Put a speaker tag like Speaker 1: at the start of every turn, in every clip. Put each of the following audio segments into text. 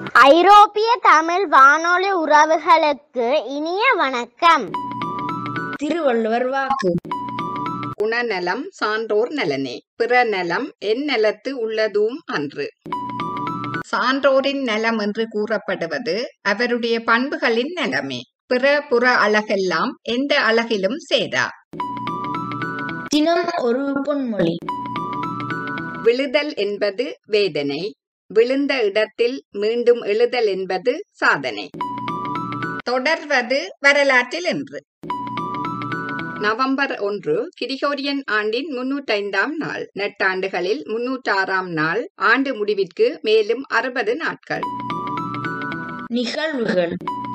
Speaker 1: ஐரோப்பிய தமிழ் வானொலி உறவுகளுக்கு இனிய வணக்கம்
Speaker 2: திருவள்ளுவர் வாக்கு
Speaker 3: குணநலம் சான்றோர் நலனே பிற நலம் என் நலத்து உள்ளதும் அன்று சான்றோரின் நலம் என்று கூறப்படுவது அவருடைய பண்புகளின் நலமே பிற புற அழகெல்லாம் எந்த அழகிலும் சேரா
Speaker 2: தினம் ஒரு பொன்மொழி
Speaker 3: விழுதல் என்பது வேதனை விழுந்த இடத்தில் மீண்டும் எழுதல் என்பது சாதனை தொடர்வது வரலாற்றில் என்று நவம்பர் ஒன்று கிரிகோரியன் ஆண்டின் முன்னூற்றைந்தாம் நாள் நெட்டாண்டுகளில் முன்னூற்றாறாம் நாள் ஆண்டு முடிவிற்கு மேலும் அறுபது நாட்கள்
Speaker 2: நிகழ்வுகள்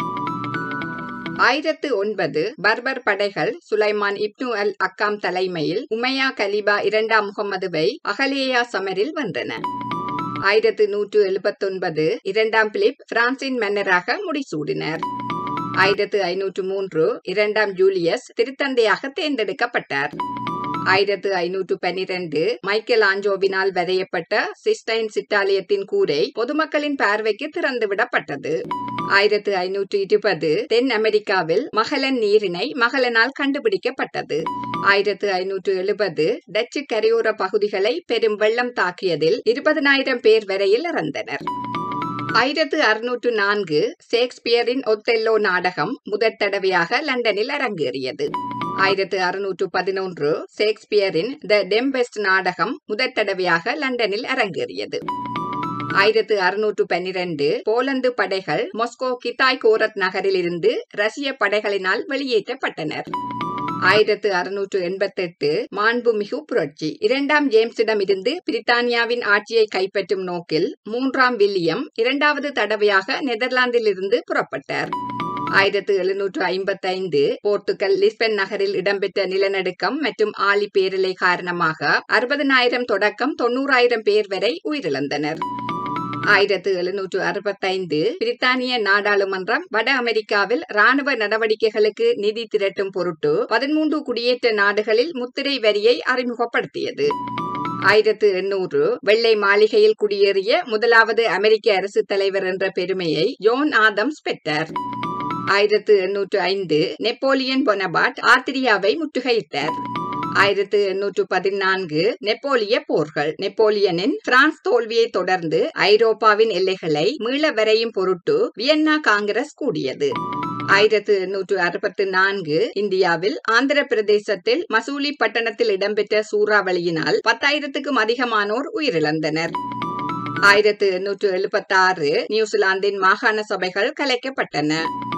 Speaker 3: ஆயிரத்து ஒன்பது பர்பர் படைகள் சுலைமான் இப்னு அல் அக்காம் தலைமையில் உமையா கலிபா இரண்டாம் முகமதுவை அகலேயா சமரில் வென்றன ஆயிரத்து நூற்று எழுபத்தொன்பது இரண்டாம் பிலிப் பிரான்சின் மன்னராக முடிசூடினர் ஆயிரத்து ஐநூற்று மூன்று இரண்டாம் ஜூலியஸ் திருத்தந்தையாக தேர்ந்தெடுக்கப்பட்டார் ஆயிரத்து ஐநூற்று பன்னிரண்டு மைக்கேல் ஆஞ்சோவினால் வரையப்பட்ட சிஸ்டைன் சிற்றாலயத்தின் கூரை பொதுமக்களின் பார்வைக்கு திறந்துவிடப்பட்டது ஆயிரத்து ஐநூற்று இருபது தென் அமெரிக்காவில் மகளன் நீரிணை மகளனால் கண்டுபிடிக்கப்பட்டது ஆயிரத்து ஐநூற்று எழுபது டச்சு கரையோர பகுதிகளை பெரும் வெள்ளம் தாக்கியதில் இருபதனாயிரம் பேர் வரையில் இறந்தனர் ஆயிரத்து அறுநூற்று நான்கு ஷேக்ஸ்பியரின் ஒத்தெல்லோ நாடகம் முதற் தடவையாக லண்டனில் அரங்கேறியது ஆயிரத்து அறுநூற்று பதினொன்று ஷேக்ஸ்பியரின் த டெம்பெஸ்ட் நாடகம் முதற் தடவையாக லண்டனில் அரங்கேறியது ஆயிரத்து அறுநூற்று பன்னிரண்டு போலந்து படைகள் மொஸ்கோ கித்தாய் கோரத் நகரில் இருந்து ரஷ்ய படைகளினால் வெளியேற்றப்பட்டனர் ஆயிரத்து அறுநூற்று எண்பத்தெட்டு மாண்புமிகு புரட்சி இரண்டாம் ஜேம்ஸிடம் இருந்து பிரித்தானியாவின் ஆட்சியை கைப்பற்றும் நோக்கில் மூன்றாம் வில்லியம் இரண்டாவது தடவையாக நெதர்லாந்திலிருந்து புறப்பட்டார் ஆயிரத்து எழுநூற்று ஐம்பத்தைந்து போர்த்துகல் லிஸ்பன் நகரில் இடம்பெற்ற நிலநடுக்கம் மற்றும் ஆலி பேரலை காரணமாக அறுபதனாயிரம் தொடக்கம் தொண்ணூறாயிரம் பேர் வரை உயிரிழந்தனர் ஆயிரத்து எழுநூற்று அறுபத்தைந்து பிரித்தானிய நாடாளுமன்றம் வட அமெரிக்காவில் ராணுவ நடவடிக்கைகளுக்கு நிதி திரட்டும் பொருட்டு பதிமூன்று குடியேற்ற நாடுகளில் முத்திரை வரியை அறிமுகப்படுத்தியது ஆயிரத்து எண்ணூறு வெள்ளை மாளிகையில் குடியேறிய முதலாவது அமெரிக்க அரசு தலைவர் என்ற பெருமையை ஜோன் ஆதம்ஸ் பெற்றார் ஆயிரத்து எண்ணூற்று ஐந்து நெப்போலியன் பொனபாட் ஆத்திரியாவை முற்றுகையிட்டார் ஆயிரத்து எண்ணூற்று பதினான்கு நெப்போலிய போர்கள் நெப்போலியனின் பிரான்ஸ் தோல்வியை தொடர்ந்து ஐரோப்பாவின் எல்லைகளை மீள வரையும் பொருட்டு வியன்னா காங்கிரஸ் கூடியது ஆயிரத்து எண்ணூற்று அறுபத்தி நான்கு இந்தியாவில் ஆந்திர பிரதேசத்தில் மசூலி பட்டணத்தில் இடம்பெற்ற சூறாவளியினால் பத்தாயிரத்துக்கும் அதிகமானோர் உயிரிழந்தனர் ஆயிரத்து எண்ணூற்று எழுபத்தி ஆறு நியூசிலாந்தின் மாகாண சபைகள் கலைக்கப்பட்டன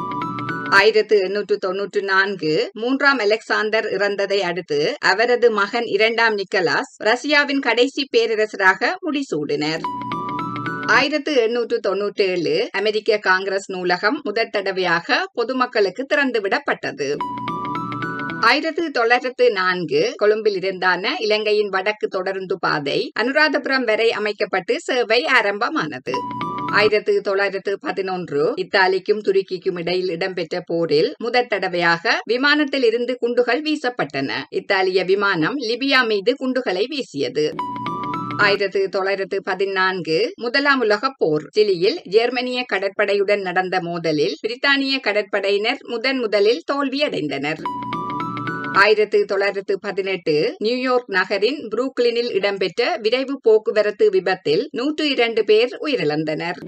Speaker 3: ஆயிரத்து எண்ணூற்று தொன்னூற்று நான்கு மூன்றாம் அலெக்சாந்தர் இறந்ததை அடுத்து அவரது மகன் இரண்டாம் நிக்கலாஸ் ரஷ்யாவின் கடைசி பேரரசராக முடிசூடினர் ஆயிரத்து எண்ணூற்று தொன்னூற்றி ஏழு அமெரிக்க காங்கிரஸ் நூலகம் முதற் தடவையாக பொதுமக்களுக்கு திறந்துவிடப்பட்டது ஆயிரத்து தொள்ளாயிரத்து நான்கு கொழும்பில் இருந்தான இலங்கையின் வடக்கு தொடருந்து பாதை அனுராதபுரம் வரை அமைக்கப்பட்டு சேவை ஆரம்பமானது ஆயிரத்து தொள்ளாயிரத்து பதினொன்று இத்தாலிக்கும் துருக்கிக்கும் இடையில் இடம்பெற்ற போரில் முதற் தடவையாக விமானத்தில் இருந்து குண்டுகள் வீசப்பட்டன இத்தாலிய விமானம் லிபியா மீது குண்டுகளை வீசியது ஆயிரத்து தொள்ளாயிரத்து பதினான்கு முதலாம் உலக போர் சிலியில் ஜெர்மனிய கடற்படையுடன் நடந்த மோதலில் பிரித்தானிய கடற்படையினர் முதன் முதலில் தோல்வியடைந்தனர் ஆயிரத்து தொள்ளாயிரத்து பதினெட்டு நியூயார்க் நகரின் புரூக்லினில் இடம்பெற்ற விரைவு போக்குவரத்து விபத்தில் நூற்று இரண்டு பேர் உயிரிழந்தனர்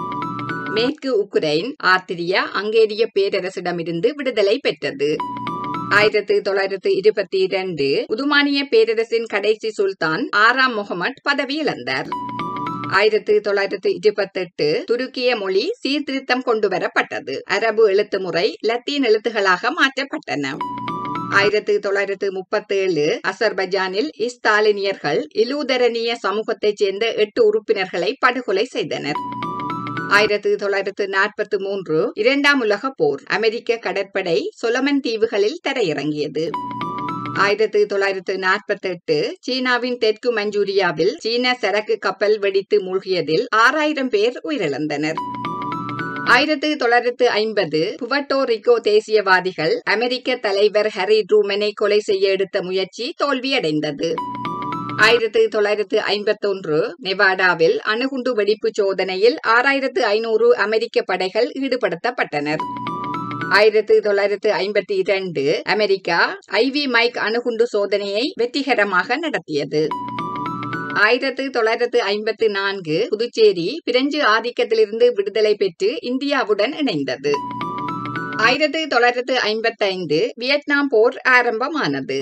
Speaker 3: மேற்கு உக்ரைன் ஆத்திரியா அங்கேரிய பேரரசிடமிருந்து விடுதலை பெற்றது ஆயிரத்து தொள்ளாயிரத்து இருபத்தி இரண்டு உதுமானிய பேரரசின் கடைசி சுல்தான் ஆறாம் முகமட் பதவி இழந்தார் ஆயிரத்து தொள்ளாயிரத்து இருபத்தெட்டு துருக்கிய மொழி சீர்திருத்தம் கொண்டு வரப்பட்டது அரபு எழுத்து முறை லத்தீன் எழுத்துகளாக மாற்றப்பட்டன ஆயிரத்து தொள்ளாயிரத்து முப்பத்தேழு அசர்பைஜானில் இஸ்தாலினியர்கள் இலூதரனிய சமூகத்தைச் சேர்ந்த எட்டு உறுப்பினர்களை படுகொலை செய்தனர் ஆயிரத்து தொள்ளாயிரத்து நாற்பத்தி மூன்று இரண்டாம் உலக போர் அமெரிக்க கடற்படை சொலமன் தீவுகளில் தரையிறங்கியது ஆயிரத்து தொள்ளாயிரத்து நாற்பத்தி எட்டு சீனாவின் தெற்கு மஞ்சூரியாவில் சீன சரக்கு கப்பல் வெடித்து மூழ்கியதில் ஆறாயிரம் பேர் உயிரிழந்தனர் ஆயிரத்து தொள்ளாயிரத்து ஐம்பது புவட்டோ ரிகோ தேசியவாதிகள் அமெரிக்க தலைவர் ஹரி ட்ரூமனை கொலை செய்ய எடுத்த முயற்சி தோல்வியடைந்தது ஆயிரத்து தொள்ளாயிரத்து ஐம்பத்தொன்று நெவாடாவில் அணுகுண்டு வெடிப்பு சோதனையில் ஆறாயிரத்து ஐநூறு அமெரிக்க படைகள் ஈடுபடுத்தப்பட்டனர் ஆயிரத்து தொள்ளாயிரத்து ஐம்பத்தி இரண்டு அமெரிக்கா ஐவி மைக் அணுகுண்டு சோதனையை வெற்றிகரமாக நடத்தியது ஆயிரத்து தொள்ளாயிரத்து ஐம்பத்து நான்கு புதுச்சேரி பிரெஞ்சு ஆதிக்கத்திலிருந்து விடுதலை பெற்று இந்தியாவுடன் இணைந்தது ஆயிரத்து தொள்ளாயிரத்து ஐம்பத்தைந்து வியட்நாம் போர் ஆரம்பமானது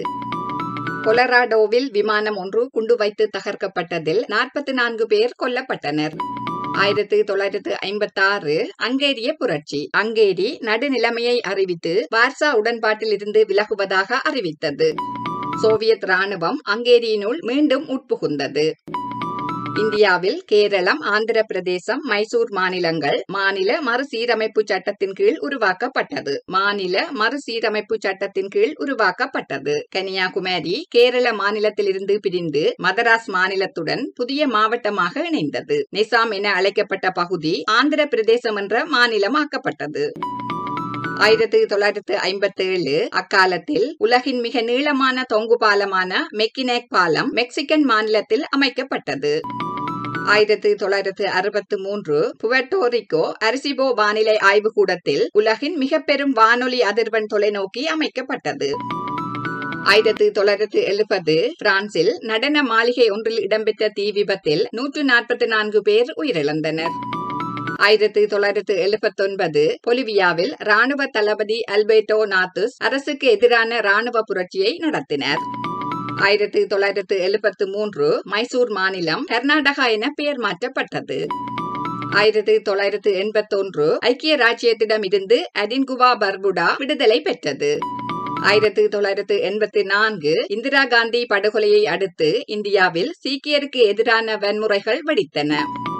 Speaker 3: கொலராடோவில் விமானம் ஒன்று குண்டு வைத்து தகர்க்கப்பட்டதில் நாற்பத்தி நான்கு பேர் கொல்லப்பட்டனர் ஆயிரத்தி தொள்ளாயிரத்து ஐம்பத்தாறு அங்கேரிய புரட்சி அங்கேரி நடுநிலைமையை அறிவித்து வார்சா உடன்பாட்டில் இருந்து விலகுவதாக அறிவித்தது சோவியத் ராணுவம் அங்கேரியினுள் மீண்டும் உட்புகுந்தது இந்தியாவில் கேரளம் ஆந்திர பிரதேசம் மைசூர் மாநிலங்கள் மாநில மறுசீரமைப்பு சட்டத்தின் கீழ் உருவாக்கப்பட்டது மாநில மறுசீரமைப்பு சட்டத்தின் கீழ் உருவாக்கப்பட்டது கன்னியாகுமரி கேரள மாநிலத்திலிருந்து பிரிந்து மதராஸ் மாநிலத்துடன் புதிய மாவட்டமாக இணைந்தது நிசாம் என அழைக்கப்பட்ட பகுதி ஆந்திர பிரதேசம் என்ற மாநிலமாக்கப்பட்டது ஆயிரத்தி தொள்ளாயிரத்து ஐம்பத்தி ஏழு அக்காலத்தில் உலகின் மிக நீளமான தொங்கு பாலமான மெக்கினேக் பாலம் மெக்சிகன் மாநிலத்தில் அமைக்கப்பட்டது ஆயிரத்தி தொள்ளாயிரத்து அறுபத்தி மூன்று புவர்டோரிக்கோ அரிசிபோ வானிலை ஆய்வுக்கூடத்தில் உலகின் மிக பெரும் வானொலி அதிர்வெண் தொலைநோக்கி அமைக்கப்பட்டது ஆயிரத்தி தொள்ளாயிரத்து எழுபது பிரான்சில் நடன மாளிகை ஒன்றில் இடம்பெற்ற தீ விபத்தில் நூற்று நாற்பத்தி நான்கு பேர் உயிரிழந்தனர் ஆயிரத்தி தொள்ளாயிரத்து எழுபத்தி ஒன்பது பொலிவியாவில் ராணுவ தளபதி அல்பேட்டோ நாத்துஸ் அரசுக்கு எதிரான ராணுவ புரட்சியை நடத்தினர் ஆயிரத்தி தொள்ளாயிரத்து எழுபத்து மூன்று மைசூர் மாநிலம் கர்நாடகா என பெயர் மாற்றப்பட்டது ஆயிரத்தி தொள்ளாயிரத்து எண்பத்தொன்று ஐக்கிய ராஜ்யத்திடம் இருந்து அடின்குவா பர்புடா விடுதலை பெற்றது ஆயிரத்தி தொள்ளாயிரத்து எண்பத்தி நான்கு இந்திரா காந்தி படுகொலையை அடுத்து இந்தியாவில் சீக்கியருக்கு எதிரான வன்முறைகள் வெடித்தன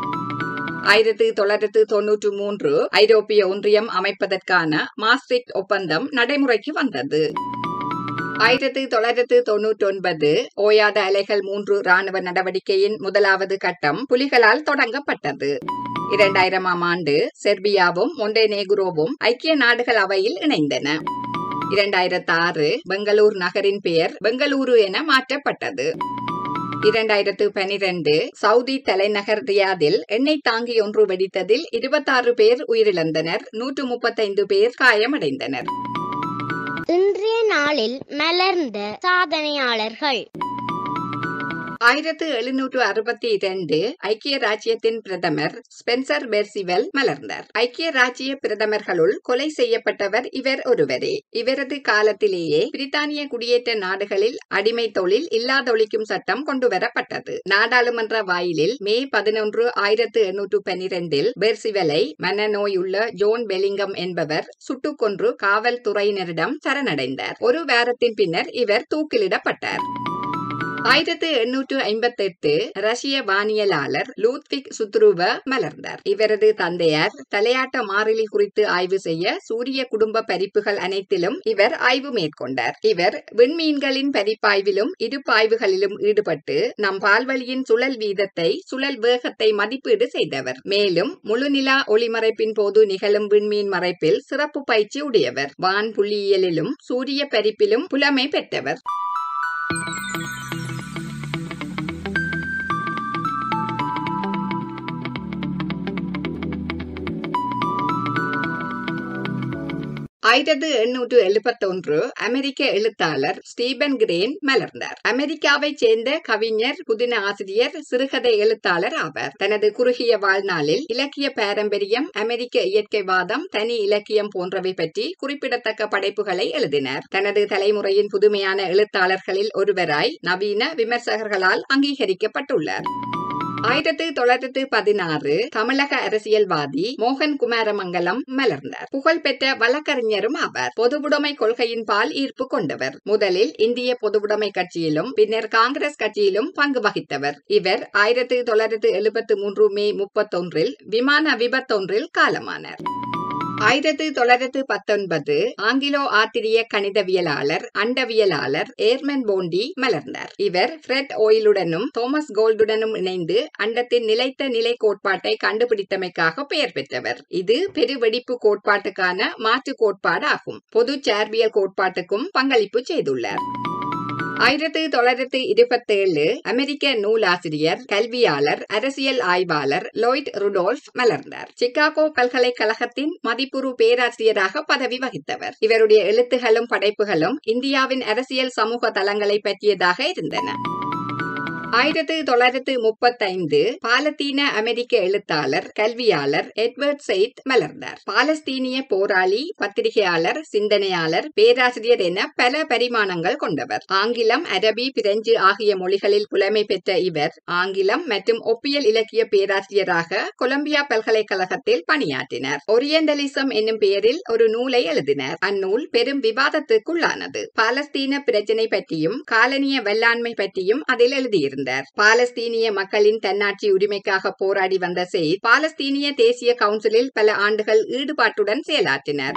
Speaker 3: ஆயிரத்தி தொள்ளாயிரத்து தொன்னூற்று மூன்று ஐரோப்பிய ஒன்றியம் அமைப்பதற்கான மாஸ்ட்ரிக்ட் ஒப்பந்தம் நடைமுறைக்கு வந்தது ஆயிரத்தி தொள்ளாயிரத்து தொன்னூற்றி ஒன்பது ஓயாத அலைகள் மூன்று ராணுவ நடவடிக்கையின் முதலாவது கட்டம் புலிகளால் தொடங்கப்பட்டது இரண்டாயிரமாம் ஆண்டு செர்பியாவும் மொண்டேனேகுரோவும் ஐக்கிய நாடுகள் அவையில் இணைந்தன இரண்டாயிரத்து ஆறு பெங்களூர் நகரின் பெயர் பெங்களூரு என மாற்றப்பட்டது இரண்டாயிரத்து பனிரெண்டு சவுதி தலைநகர் ரியாதில் எண்ணெய் தாங்கி ஒன்று வெடித்ததில் இருபத்தாறு பேர் உயிரிழந்தனர் நூற்று முப்பத்தைந்து பேர் காயமடைந்தனர்
Speaker 1: இன்றைய நாளில் மலர்ந்த சாதனையாளர்கள்
Speaker 3: ஆயிரத்து எழுநூற்று அறுபத்தி இரண்டு ஐக்கிய ராஜ்யத்தின் பிரதமர் ஸ்பென்சர் பெர்சிவெல் மலர்ந்தார் ஐக்கிய ராஜ்ய பிரதமர்களுள் கொலை செய்யப்பட்டவர் இவர் ஒருவரே இவரது காலத்திலேயே பிரித்தானிய குடியேற்ற நாடுகளில் அடிமை தொழில் இல்லாதொழிக்கும் சட்டம் கொண்டுவரப்பட்டது நாடாளுமன்ற வாயிலில் மே பதினொன்று ஆயிரத்து எண்ணூற்று பனிரெண்டில் பெர்சிவலை மனநோயுள்ள ஜோன் பெலிங்கம் என்பவர் சுட்டுக் கொன்று காவல்துறையினரிடம் சரணடைந்தார் ஒரு வாரத்தின் பின்னர் இவர் தூக்கிலிடப்பட்டார் ஆயிரத்து எண்ணூற்று ஐம்பத்தி எட்டு ரஷ்ய வானியலாளர் லூத்விக் சுத்ருவ மலர்ந்தார் இவரது தந்தையார் தலையாட்ட மாறிலி குறித்து ஆய்வு செய்ய சூரிய குடும்ப பரிப்புகள் அனைத்திலும் இவர் ஆய்வு மேற்கொண்டார் இவர் விண்மீன்களின் பரிப்பாய்விலும் இருப்பாய்வுகளிலும் ஈடுபட்டு நம் பால்வழியின் சுழல் வீதத்தை சுழல் வேகத்தை மதிப்பீடு செய்தவர் மேலும் முழுநிலா ஒளிமறைப்பின் போது நிகழும் விண்மீன் மறைப்பில் சிறப்பு பயிற்சி உடையவர் வான் புள்ளியியலிலும் சூரிய பரிப்பிலும் புலமை பெற்றவர் ஆயிரத்து எண்ணூற்று எழுபத்தொன்று அமெரிக்க எழுத்தாளர் ஸ்டீபன் கிரேன் மலர்ந்தார் அமெரிக்காவைச் சேர்ந்த கவிஞர் புதின ஆசிரியர் சிறுகதை எழுத்தாளர் ஆவார் தனது குறுகிய வாழ்நாளில் இலக்கிய பாரம்பரியம் அமெரிக்க இயற்கைவாதம் தனி இலக்கியம் போன்றவை பற்றி குறிப்பிடத்தக்க படைப்புகளை எழுதினார் தனது தலைமுறையின் புதுமையான எழுத்தாளர்களில் ஒருவராய் நவீன விமர்சகர்களால் அங்கீகரிக்கப்பட்டுள்ளார் ஆயிரத்தி தொள்ளாயிரத்து பதினாறு தமிழக அரசியல்வாதி மோகன் குமாரமங்கலம் மலர்ந்தார் புகழ்பெற்ற வழக்கறிஞரும் ஆவார் பொதுவுடைமை கொள்கையின் பால் ஈர்ப்பு கொண்டவர் முதலில் இந்திய பொதுவுடைமை கட்சியிலும் பின்னர் காங்கிரஸ் கட்சியிலும் பங்கு வகித்தவர் இவர் ஆயிரத்தி தொள்ளாயிரத்து எழுபத்தி மூன்று மே முப்பத்தொன்றில் விமான விபத்தொன்றில் காலமானார் ஆயிரத்தி தொள்ளாயிரத்து பத்தொன்பது ஆங்கிலோ ஆத்திரிய கணிதவியலாளர் அண்டவியலாளர் ஏர்மன் போண்டி மலர்ந்தார் இவர் ஃப்ரெட் ஓயிலுடனும் தோமஸ் கோல்டுடனும் இணைந்து அண்டத்தின் நிலைத்த நிலை கோட்பாட்டை கண்டுபிடித்தமைக்காக பெயர் பெற்றவர் இது பெருவெடிப்பு கோட்பாட்டுக்கான மாற்று கோட்பாடு ஆகும் பொது சார்பியல் கோட்பாட்டுக்கும் பங்களிப்பு செய்துள்ளார் ஆயிரத்து தொள்ளாயிரத்து இருபத்தேழு அமெரிக்க நூலாசிரியர் கல்வியாளர் அரசியல் ஆய்வாளர் லோய்ட் ருடோல்ஃப் மலர்ந்தார் சிகாகோ பல்கலைக்கழகத்தின் மதிப்புறு பேராசிரியராக பதவி வகித்தவர் இவருடைய எழுத்துகளும் படைப்புகளும் இந்தியாவின் அரசியல் சமூக தளங்களை பற்றியதாக இருந்தன ஆயிரத்து தொள்ளாயிரத்து முப்பத்தைந்து பாலத்தீன அமெரிக்க எழுத்தாளர் கல்வியாளர் எட்வர்ட் செயித் மலர்ந்தார் பாலஸ்தீனிய போராளி பத்திரிகையாளர் சிந்தனையாளர் பேராசிரியர் என பல பரிமாணங்கள் கொண்டவர் ஆங்கிலம் அரபி பிரெஞ்சு ஆகிய மொழிகளில் புலமை பெற்ற இவர் ஆங்கிலம் மற்றும் ஒப்பியல் இலக்கிய பேராசிரியராக கொலம்பியா பல்கலைக்கழகத்தில் பணியாற்றினார் ஒரியண்டலிசம் என்னும் பெயரில் ஒரு நூலை எழுதினார் அந்நூல் பெரும் விவாதத்துக்குள்ளானது பாலஸ்தீன பிரச்சினை பற்றியும் காலனிய வெள்ளாண்மை பற்றியும் அதில் எழுதியிருந்தார் இருந்தார் பாலஸ்தீனிய மக்களின் தன்னாட்சி உரிமைக்காக போராடி வந்த செயித் பாலஸ்தீனிய தேசிய கவுன்சிலில் பல ஆண்டுகள் ஈடுபாட்டுடன் செயலாற்றினார்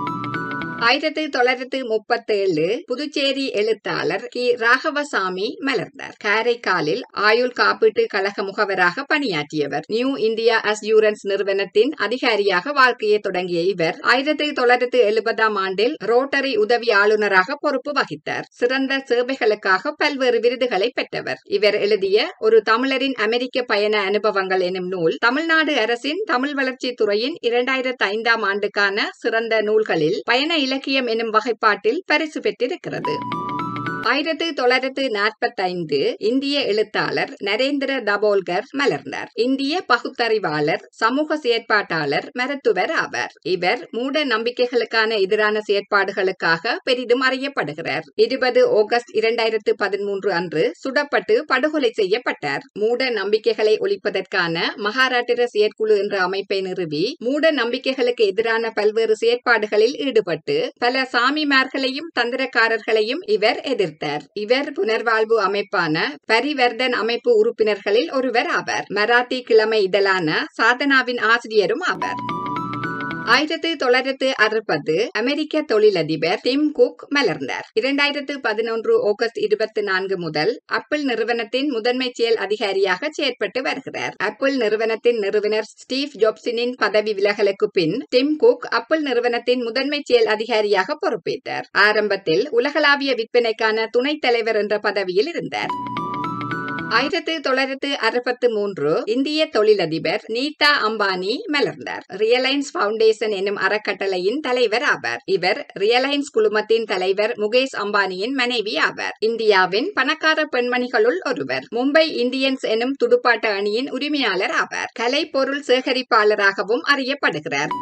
Speaker 3: ஆயிரத்தி தொள்ளாயிரத்து முப்பத்தேழு புதுச்சேரி எழுத்தாளர் கி ராகவசாமி மலர்ந்தார் காரைக்காலில் ஆயுள் காப்பீட்டு கழக முகவராக பணியாற்றியவர் நியூ இந்தியா அஸ்யூரன்ஸ் நிறுவனத்தின் அதிகாரியாக வாழ்க்கையை தொடங்கிய இவர் ஆயிரத்தி தொள்ளாயிரத்து எழுபதாம் ஆண்டில் ரோட்டரி உதவி ஆளுநராக பொறுப்பு வகித்தார் சிறந்த சேவைகளுக்காக பல்வேறு விருதுகளை பெற்றவர் இவர் எழுதிய ஒரு தமிழரின் அமெரிக்க பயண அனுபவங்கள் எனும் நூல் தமிழ்நாடு அரசின் தமிழ் வளர்ச்சி துறையின் இரண்டாயிரத்து ஐந்தாம் ஆண்டுக்கான சிறந்த நூல்களில் பயண இலக்கியம் எனும் வகைப்பாட்டில் பரிசு பெற்றிருக்கிறது ஆயிரத்தி தொள்ளாயிரத்து நாற்பத்தைந்து இந்திய எழுத்தாளர் நரேந்திர தபோல்கர் மலர்ந்தார் இந்திய பகுத்தறிவாளர் சமூக செயற்பாட்டாளர் மருத்துவர் ஆவார் இவர் மூட நம்பிக்கைகளுக்கான எதிரான செயற்பாடுகளுக்காக பெரிதும் அறியப்படுகிறார் இருபது ஆகஸ்ட் இரண்டாயிரத்து பதிமூன்று அன்று சுடப்பட்டு படுகொலை செய்யப்பட்டார் மூட நம்பிக்கைகளை ஒழிப்பதற்கான மகாராட்டிர செயற்குழு என்ற அமைப்பை நிறுவி மூட நம்பிக்கைகளுக்கு எதிரான பல்வேறு செயற்பாடுகளில் ஈடுபட்டு பல சாமிமார்களையும் தந்திரக்காரர்களையும் இவர் எதிர்த்தார் இவர் புனர்வாழ்வு அமைப்பான பரிவர்தன் அமைப்பு உறுப்பினர்களில் ஒருவர் ஆவார் மராத்தி கிழமை இதழான சாதனாவின் ஆசிரியரும் ஆவார் ஆயிரத்தி தொள்ளாயிரத்து அறுபது அமெரிக்க தொழிலதிபர் டிம் குக் மலர்ந்தார் இரண்டாயிரத்து பதினொன்று ஆகஸ்ட் இருபத்தி நான்கு முதல் அப்பிள் நிறுவனத்தின் முதன்மை செயல் அதிகாரியாக செயற்பட்டு வருகிறார் அப்பிள் நிறுவனத்தின் நிறுவனர் ஸ்டீவ் ஜாப்சினின் பதவி விலகலுக்கு பின் டிம் குக் அப்பிள் நிறுவனத்தின் முதன்மை செயல் அதிகாரியாக பொறுப்பேற்றார் ஆரம்பத்தில் உலகளாவிய விற்பனைக்கான துணைத் தலைவர் என்ற பதவியில் இருந்தார் ஆயிரத்தி தொள்ளாயிரத்து அறுபத்தி மூன்று இந்திய தொழிலதிபர் நீதா அம்பானி மலர்ந்தார் ரியலைன்ஸ் பவுண்டேஷன் என்னும் அறக்கட்டளையின் தலைவர் ஆவார் இவர் ரியலைன்ஸ் குழுமத்தின் தலைவர் முகேஷ் அம்பானியின் மனைவி ஆவார் இந்தியாவின் பணக்கார பெண்மணிகளுள் ஒருவர் மும்பை இந்தியன்ஸ் எனும் துடுப்பாட்ட அணியின் உரிமையாளர் ஆவார் கலை பொருள் சேகரிப்பாளராகவும் அறியப்படுகிறார்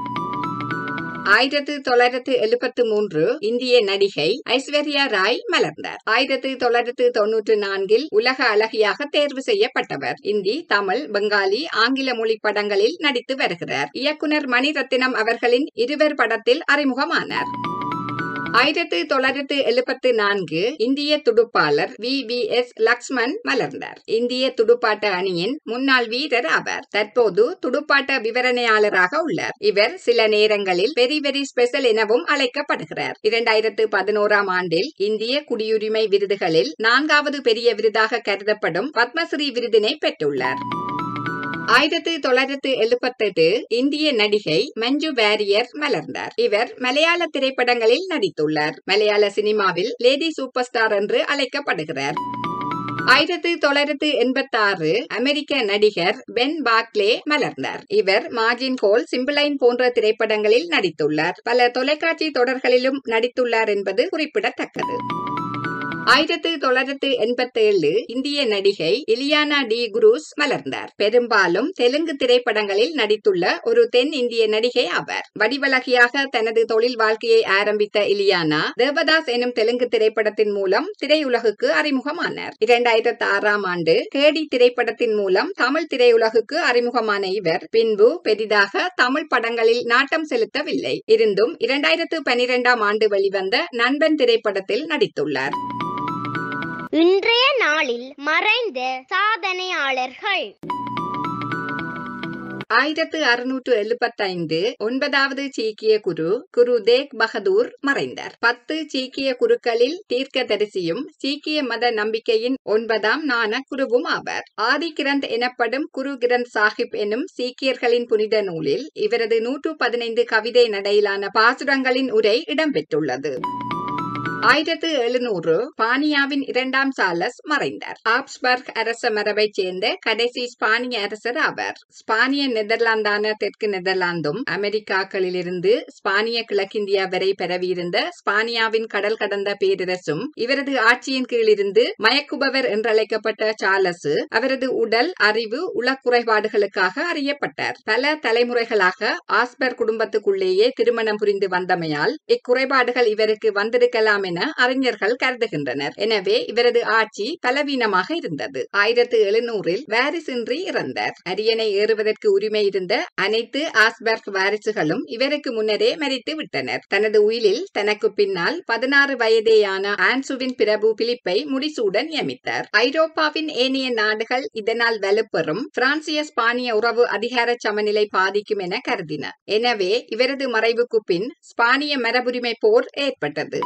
Speaker 3: ஆயிரத்தி தொள்ளாயிரத்து எழுபத்து மூன்று இந்திய நடிகை ஐஸ்வர்யா ராய் மலர்ந்தார் ஆயிரத்தி தொள்ளாயிரத்து தொன்னூற்று நான்கில் உலக அழகியாக தேர்வு செய்யப்பட்டவர் இந்தி தமிழ் பெங்காலி ஆங்கில மொழி படங்களில் நடித்து வருகிறார் இயக்குனர் மணிரத்தினம் அவர்களின் இருவர் படத்தில் அறிமுகமானார் ஆயிரத்தி தொள்ளாயிரத்து எழுபத்தி நான்கு இந்திய துடுப்பாளர் வி வி எஸ் லக்ஷ்மன் மலர்ந்தார் இந்திய துடுப்பாட்ட அணியின் முன்னாள் வீரர் ஆவார் தற்போது துடுப்பாட்ட விவரணையாளராக உள்ளார் இவர் சில நேரங்களில் வெரி வெரி ஸ்பெஷல் எனவும் அழைக்கப்படுகிறார் இரண்டாயிரத்து பதினோராம் ஆண்டில் இந்திய குடியுரிமை விருதுகளில் நான்காவது பெரிய விருதாக கருதப்படும் பத்மஸ்ரீ விருதினை பெற்றுள்ளார் ஆயிரத்தி தொள்ளாயிரத்து எழுபத்தெட்டு இந்திய நடிகை மஞ்சு வாரியர் மலர்ந்தார் இவர் மலையாள திரைப்படங்களில் நடித்துள்ளார் மலையாள சினிமாவில் லேடி சூப்பர் ஸ்டார் என்று அழைக்கப்படுகிறார் ஆயிரத்தி தொள்ளாயிரத்து எண்பத்தி ஆறு அமெரிக்க நடிகர் பென் பாக்லே மலர்ந்தார் இவர் மார்ஜின் கோல் சிம்பிளைன் போன்ற திரைப்படங்களில் நடித்துள்ளார் பல தொலைக்காட்சி தொடர்களிலும் நடித்துள்ளார் என்பது குறிப்பிடத்தக்கது ஆயிரத்தி தொள்ளாயிரத்து எண்பத்தி ஏழு இந்திய நடிகை இலியானா டி குரூஸ் மலர்ந்தார் பெரும்பாலும் தெலுங்கு திரைப்படங்களில் நடித்துள்ள ஒரு தென் இந்திய நடிகை ஆவார் வடிவழகியாக தனது தொழில் வாழ்க்கையை ஆரம்பித்த இலியானா தேவதாஸ் எனும் தெலுங்கு திரைப்படத்தின் மூலம் திரையுலகுக்கு அறிமுகமானார் இரண்டாயிரத்தி ஆறாம் ஆண்டு கேடி திரைப்படத்தின் மூலம் தமிழ் திரையுலகுக்கு அறிமுகமான இவர் பின்பு பெரிதாக தமிழ் படங்களில் நாட்டம் செலுத்தவில்லை இருந்தும் இரண்டாயிரத்து பனிரெண்டாம் ஆண்டு வெளிவந்த நண்பன் திரைப்படத்தில் நடித்துள்ளார்
Speaker 1: இன்றைய நாளில் மறைந்த சாதனையாளர்கள்
Speaker 3: ஆயிரத்து அறுநூற்று எழுபத்தைந்து ஒன்பதாவது சீக்கிய குரு குரு தேக் பகதூர் மறைந்தார் பத்து சீக்கிய குருக்களில் தீர்க்கதரிசியும் சீக்கிய மத நம்பிக்கையின் ஒன்பதாம் நான குருவும் ஆவார் ஆதி கிரந்த் எனப்படும் குரு கிரந்த் சாஹிப் எனும் சீக்கியர்களின் புனித நூலில் இவரது நூற்று பதினைந்து கவிதை நடையிலான பாசுரங்களின் உரை இடம்பெற்றுள்ளது ஆயிரத்து எழுநூறு ஸ்பானியாவின் இரண்டாம் சார்லஸ் மறைந்தார் ஆப்ஸ்பர்க் அரச மரபைச் சேர்ந்த கடைசி ஸ்பானிய அரசர் ஆவார் ஸ்பானிய நெதர்லாந்தான தெற்கு நெதர்லாந்தும் அமெரிக்காக்களிலிருந்து ஸ்பானிய கிழக்கிந்தியா வரை பரவியிருந்த ஸ்பானியாவின் கடல் கடந்த பேரரசும் இவரது ஆட்சியின் கீழிருந்து மயக்குபவர் என்றழைக்கப்பட்ட சார்லஸ் அவரது உடல் அறிவு உளக்குறைபாடுகளுக்காக அறியப்பட்டார் பல தலைமுறைகளாக ஆஸ்பர் குடும்பத்துக்குள்ளேயே திருமணம் புரிந்து வந்தமையால் இக்குறைபாடுகள் இவருக்கு வந்திருக்கலாம் என அறிஞர்கள் கருதுகின்றனர் எனவே இவரது ஆட்சி பலவீனமாக இருந்தது ஆயிரத்து எழுநூறில் வாரிசின்றி இறந்தார் அரியணை ஏறுவதற்கு உரிமை இருந்த அனைத்து ஆஸ்பர்க் வாரிசுகளும் இவருக்கு முன்னரே மறித்து விட்டனர் தனது உயிலில் தனக்கு பின்னால் பதினாறு வயதேயான ஆன்சுவின் பிரபு பிலிப்பை முடிசூட நியமித்தார் ஐரோப்பாவின் ஏனைய நாடுகள் இதனால் வலுப்பெறும் பிரான்சிய ஸ்பானிய உறவு அதிகார சமநிலை பாதிக்கும் என கருதின எனவே இவரது மறைவுக்கு பின் ஸ்பானிய மரபுரிமை போர் ஏற்பட்டது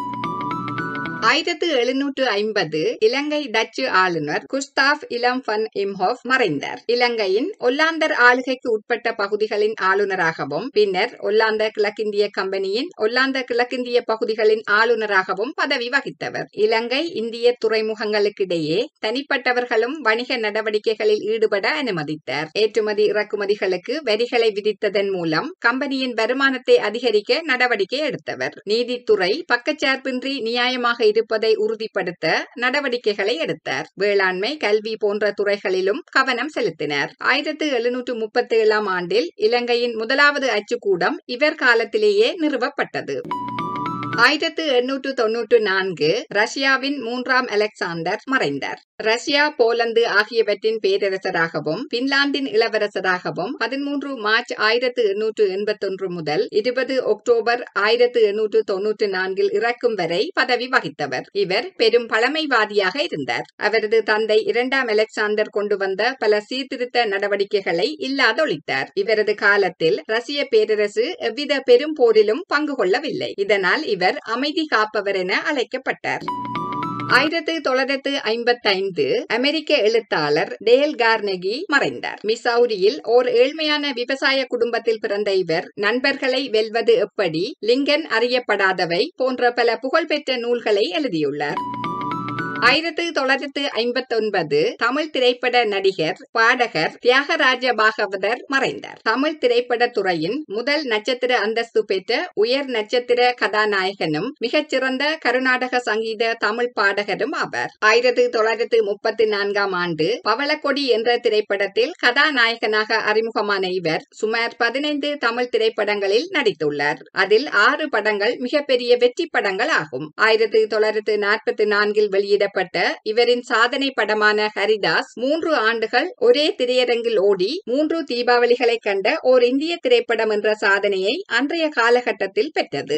Speaker 3: ஆயிரத்து எழுநூற்று ஐம்பது இலங்கை டச்சு ஆளுநர் குஸ்தாப் இளம் ஃபன் இம்ஹோஃப் மறைந்தார் இலங்கையின் ஒல்லாந்தர் ஆளுகைக்கு உட்பட்ட பகுதிகளின் ஆளுநராகவும் பின்னர் ஒல்லாந்த கிழக்கிந்திய கம்பெனியின் ஒல்லாந்த கிழக்கிந்திய பகுதிகளின் ஆளுநராகவும் பதவி வகித்தவர் இலங்கை இந்திய துறைமுகங்களுக்கிடையே தனிப்பட்டவர்களும் வணிக நடவடிக்கைகளில் ஈடுபட அனுமதித்தார் ஏற்றுமதி இறக்குமதிகளுக்கு வரிகளை விதித்ததன் மூலம் கம்பெனியின் வருமானத்தை அதிகரிக்க நடவடிக்கை எடுத்தவர் நீதித்துறை பக்கச்சார்பின்றி நியாயமாக இருப்பதை உறுதிப்படுத்த நடவடிக்கைகளை எடுத்தார் வேளாண்மை கல்வி போன்ற துறைகளிலும் கவனம் செலுத்தினார் ஆயிரத்து எழுநூற்று முப்பத்தி ஏழாம் ஆண்டில் இலங்கையின் முதலாவது அச்சுக்கூடம் இவர் காலத்திலேயே நிறுவப்பட்டது ஆயிரத்து எண்ணூற்று தொன்னூற்று நான்கு ரஷ்யாவின் மூன்றாம் அலெக்சாண்டர் மறைந்தார் ரஷ்யா போலந்து ஆகியவற்றின் பேரரசராகவும் பின்லாந்தின் இளவரசராகவும் பதிமூன்று மார்ச் ஆயிரத்து எண்ணூற்று எண்பத்தொன்று முதல் இருபது அக்டோபர் ஆயிரத்து எண்ணூற்று தொன்னூற்று நான்கில் இறக்கும் வரை பதவி வகித்தவர் இவர் பெரும் பழமைவாதியாக இருந்தார் அவரது தந்தை இரண்டாம் அலெக்சாண்டர் கொண்டு வந்த பல சீர்திருத்த நடவடிக்கைகளை இல்லாதொழித்தார் இவரது காலத்தில் ரஷ்ய பேரரசு எவ்வித பெரும் போரிலும் பங்கு கொள்ளவில்லை இதனால் இவர் அமைதி காப்பவர் என அழைக்கப்பட்டார் ஆயிரத்து தொள்ளாயிரத்து ஐம்பத்தைந்து அமெரிக்க எழுத்தாளர் டேல் கார்னெகி மறைந்தார் மிசௌரியில் ஓர் ஏழ்மையான விவசாய குடும்பத்தில் பிறந்த இவர் நண்பர்களை வெல்வது எப்படி லிங்கன் அறியப்படாதவை போன்ற பல புகழ்பெற்ற நூல்களை எழுதியுள்ளார் ஆயிரத்து தொள்ளாயிரத்து ஐம்பத்தி ஒன்பது தமிழ் திரைப்பட நடிகர் பாடகர் தியாகராஜ பாகவதர் மறைந்தார் தமிழ் திரைப்பட துறையின் முதல் நட்சத்திர அந்தஸ்து பெற்ற உயர் நட்சத்திர கதாநாயகனும் மிகச்சிறந்த கருநாடக சங்கீத தமிழ் பாடகரும் ஆவார் ஆயிரத்து தொள்ளாயிரத்து முப்பத்தி நான்காம் ஆண்டு பவளக்கொடி என்ற திரைப்படத்தில் கதாநாயகனாக அறிமுகமான இவர் சுமார் பதினைந்து தமிழ் திரைப்படங்களில் நடித்துள்ளார் அதில் ஆறு படங்கள் மிகப்பெரிய வெற்றி படங்கள் ஆகும் ஆயிரத்து தொள்ளாயிரத்து நாற்பத்தி நான்கில் வெளியிட வெளியிடப்பட்ட இவரின் சாதனை படமான ஹரிதாஸ் மூன்று ஆண்டுகள் ஒரே திரையரங்கில் ஓடி மூன்று தீபாவளிகளை கண்ட ஓர் இந்திய திரைப்படம் என்ற சாதனையை அன்றைய காலகட்டத்தில் பெற்றது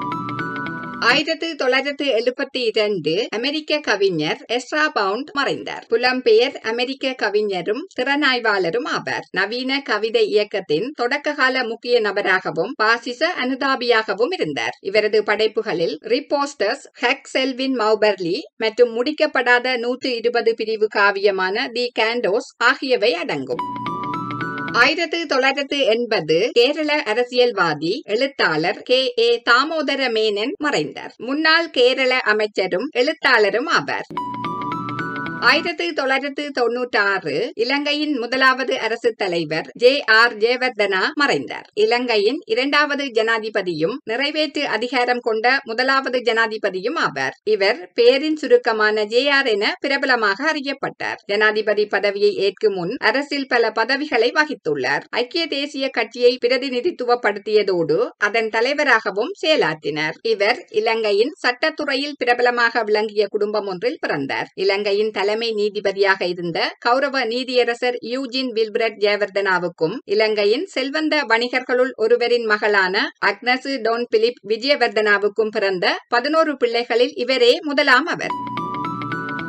Speaker 3: ஆயிரத்து தொள்ளாயிரத்து எழுபத்தி இரண்டு அமெரிக்க கவிஞர் எஸ்ரா பவுண்ட் மறைந்தார் புலம்பெயர் அமெரிக்க கவிஞரும் திறனாய்வாளரும் ஆவார் நவீன கவிதை இயக்கத்தின் தொடக்ககால முக்கிய நபராகவும் பாசிச அனுதாபியாகவும் இருந்தார் இவரது படைப்புகளில் ரிப்போஸ்டர்ஸ் ஹக் செல்வின் மௌபர்லி மற்றும் முடிக்கப்படாத நூற்று இருபது பிரிவு காவியமான தி கேண்டோஸ் ஆகியவை அடங்கும் ஆயிரத்து தொள்ளாயிரத்து எண்பது கேரள அரசியல்வாதி எழுத்தாளர் கே ஏ தாமோதர மேனன் மறைந்தார் முன்னாள் கேரள அமைச்சரும் எழுத்தாளரும் ஆவார் ஆயிரத்தி தொள்ளாயிரத்து தொன்னூற்றி ஆறு இலங்கையின் முதலாவது அரசு தலைவர் ஜே ஆர் ஜெயவர்தனா மறைந்தார் இலங்கையின் இரண்டாவது ஜனாதிபதியும் நிறைவேற்று அதிகாரம் கொண்ட முதலாவது ஜனாதிபதியும் ஆவார் இவர் பெயரின் சுருக்கமான ஜே ஆர் என பிரபலமாக அறியப்பட்டார் ஜனாதிபதி பதவியை ஏற்கும் முன் அரசில் பல பதவிகளை வகித்துள்ளார் ஐக்கிய தேசிய கட்சியை பிரதிநிதித்துவப்படுத்தியதோடு அதன் தலைவராகவும் செயலாற்றினார் இவர் இலங்கையின் சட்டத்துறையில் பிரபலமாக விளங்கிய குடும்பம் ஒன்றில் பிறந்தார் இலங்கையின் தலைமை நீதிபதியாக இருந்த கௌரவ நீதியரசர் யூஜின் வில்பிரட் ஜெயவர்தனாவுக்கும் இலங்கையின் செல்வந்த வணிகர்களுள் ஒருவரின் மகளான அக்னசு டோன் பிலிப் விஜயவர்தனாவுக்கும் பிறந்த பதினோரு பிள்ளைகளில் இவரே முதலாம் அவர்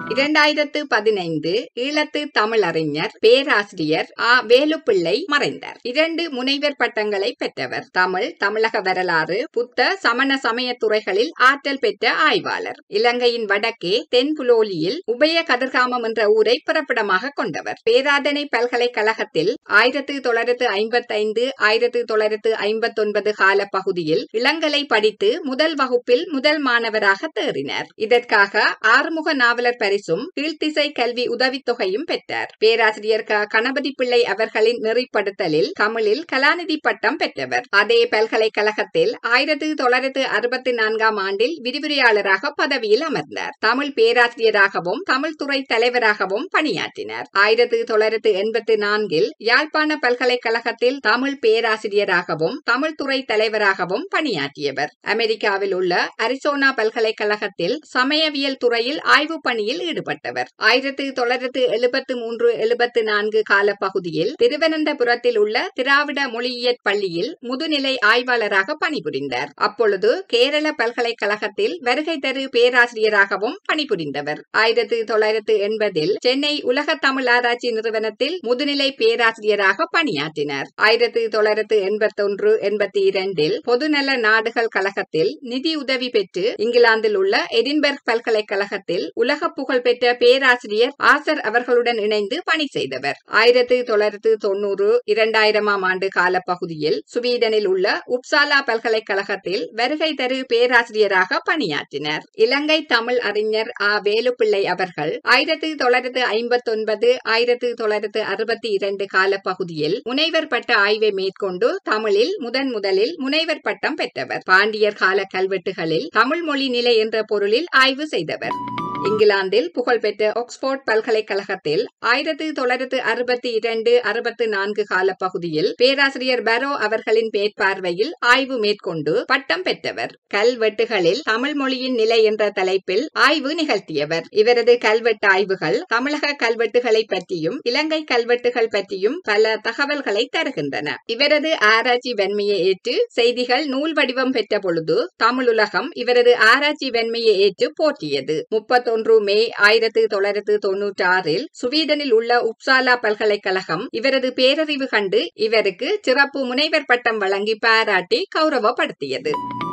Speaker 3: இரண்டாயிரத்து பதினைந்து ஈழத்து தமிழறிஞர் பேராசிரியர் ஆ வேலுப்பிள்ளை மறைந்தார் இரண்டு முனைவர் பட்டங்களை பெற்றவர் தமிழ் தமிழக வரலாறு புத்த சமண சமய துறைகளில் ஆற்றல் பெற்ற ஆய்வாளர் இலங்கையின் வடக்கே தென்புலோலியில் உபய கதிர்காமம் என்ற ஊரை பிறப்பிடமாக கொண்டவர் பேராதனை பல்கலைக்கழகத்தில் ஆயிரத்து தொள்ளாயிரத்து ஐம்பத்தைந்து ஆயிரத்து தொள்ளாயிரத்து ஐம்பத்தொன்பது கால பகுதியில் இளங்கலை படித்து முதல் வகுப்பில் முதல் மாணவராக தேறினார் இதற்காக ஆறுமுக நாவலர் பரிசும் கீழ்த்திசை கல்வி உதவித்தொகையும் பெற்றார் பேராசிரியர் க கணபதி பிள்ளை அவர்களின் நெறிப்படுத்தலில் தமிழில் கலாநிதி பட்டம் பெற்றவர் அதே பல்கலைக்கழகத்தில் ஆயிரத்தி தொள்ளாயிரத்து அறுபத்தி நான்காம் ஆண்டில் விரிவுரையாளராக பதவியில் அமர்ந்தார் தமிழ் பேராசிரியராகவும் தமிழ் துறை தலைவராகவும் பணியாற்றினார் ஆயிரத்தி தொள்ளாயிரத்து எண்பத்தி நான்கில் யாழ்ப்பாண பல்கலைக்கழகத்தில் தமிழ் பேராசிரியராகவும் தமிழ் துறை தலைவராகவும் பணியாற்றியவர் அமெரிக்காவில் உள்ள அரிசோனா பல்கலைக்கழகத்தில் சமயவியல் துறையில் ஆய்வு பணியில் ஈடுபட்டவர் ஆயிரத்தி தொள்ளாயிரத்து எழுபத்து மூன்று எழுபத்து நான்கு கால பகுதியில் திருவனந்தபுரத்தில் உள்ள திராவிட மொழியியற் பள்ளியில் முதுநிலை ஆய்வாளராக பணிபுரிந்தார் அப்பொழுது கேரள பல்கலைக்கழகத்தில் வருகை தரு பேராசிரியராகவும் பணிபுரிந்தவர் ஆயிரத்தி தொள்ளாயிரத்து எண்பதில் சென்னை உலக தமிழ் ஆராய்ச்சி நிறுவனத்தில் முதுநிலை பேராசிரியராக பணியாற்றினார் ஆயிரத்தி தொள்ளாயிரத்து எண்பத்தொன்று எண்பத்தி இரண்டில் பொதுநல நாடுகள் கழகத்தில் நிதி உதவி பெற்று இங்கிலாந்தில் உள்ள எடின்பர்க் பல்கலைக்கழகத்தில் உலக புகழ் பெற்ற பேராசிரியர் ஆசர் அவர்களுடன் இணைந்து பணி செய்தவர் ஆயிரத்தி தொள்ளாயிரத்து தொண்ணூறு இரண்டாயிரமாம் ஆண்டு கால பகுதியில் சுவீடனில் உள்ள உப்சாலா பல்கலைக்கழகத்தில் வருகை தரு பேராசிரியராக பணியாற்றினர் இலங்கை தமிழ் அறிஞர் ஆ வேலுப்பிள்ளை அவர்கள் ஆயிரத்தி தொள்ளாயிரத்து ஐம்பத்தி ஒன்பது ஆயிரத்தி தொள்ளாயிரத்து அறுபத்தி இரண்டு கால பகுதியில் முனைவர் பட்ட ஆய்வை மேற்கொண்டு தமிழில் முதன் முதலில் முனைவர் பட்டம் பெற்றவர் பாண்டியர் கால கல்வெட்டுகளில் தமிழ் மொழி நிலை என்ற பொருளில் ஆய்வு செய்தவர் இங்கிலாந்தில் புகழ்பெற்ற ஆக்ஸ்போர்ட் பல்கலைக்கழகத்தில் ஆயிரத்தி தொள்ளாயிரத்து அறுபத்தி இரண்டு அறுபத்தி நான்கு கால பகுதியில் பேராசிரியர் பரோ அவர்களின் மேற்பார்வையில் ஆய்வு மேற்கொண்டு பட்டம் பெற்றவர் கல்வெட்டுகளில் தமிழ் மொழியின் நிலை என்ற தலைப்பில் ஆய்வு நிகழ்த்தியவர் இவரது கல்வெட்டு ஆய்வுகள் தமிழக கல்வெட்டுகளை பற்றியும் இலங்கை கல்வெட்டுகள் பற்றியும் பல தகவல்களை தருகின்றன இவரது ஆராய்ச்சி வெண்மையை ஏற்று செய்திகள் நூல் வடிவம் பெற்ற பொழுது தமிழுலகம் இவரது ஆராய்ச்சி வெண்மையை ஏற்று போற்றியது முப்பத்தொன்று மே ஆயிரத்தி தொள்ளாயிரத்து தொன்னூற்றி ஆறில் சுவீடனில் உள்ள உப்சாலா பல்கலைக்கழகம் இவரது பேரறிவு கண்டு இவருக்கு சிறப்பு முனைவர் பட்டம் வழங்கி பாராட்டி கௌரவப்படுத்தியது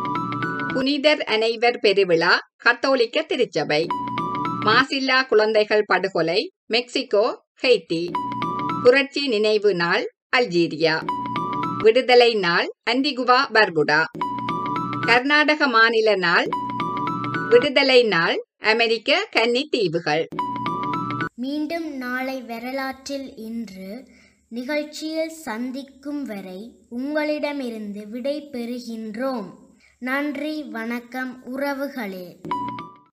Speaker 3: புனிதர் அனைவர் பெருவிழா கத்தோலிக்க திருச்சபை மாசில்லா குழந்தைகள் படுகொலை மெக்சிகோ ஹெய்டி புரட்சி நினைவு நாள் அல்ஜீரியா விடுதலை நாள் அண்டிகுவா பர்புடா கர்நாடக மாநில நாள் விடுதலை நாள் அமெரிக்க கன்னி தீவுகள்
Speaker 4: மீண்டும் நாளை வரலாற்றில் இன்று நிகழ்ச்சியில் சந்திக்கும் வரை உங்களிடமிருந்து விடை பெறுகின்றோம் நன்றி வணக்கம் உறவுகளே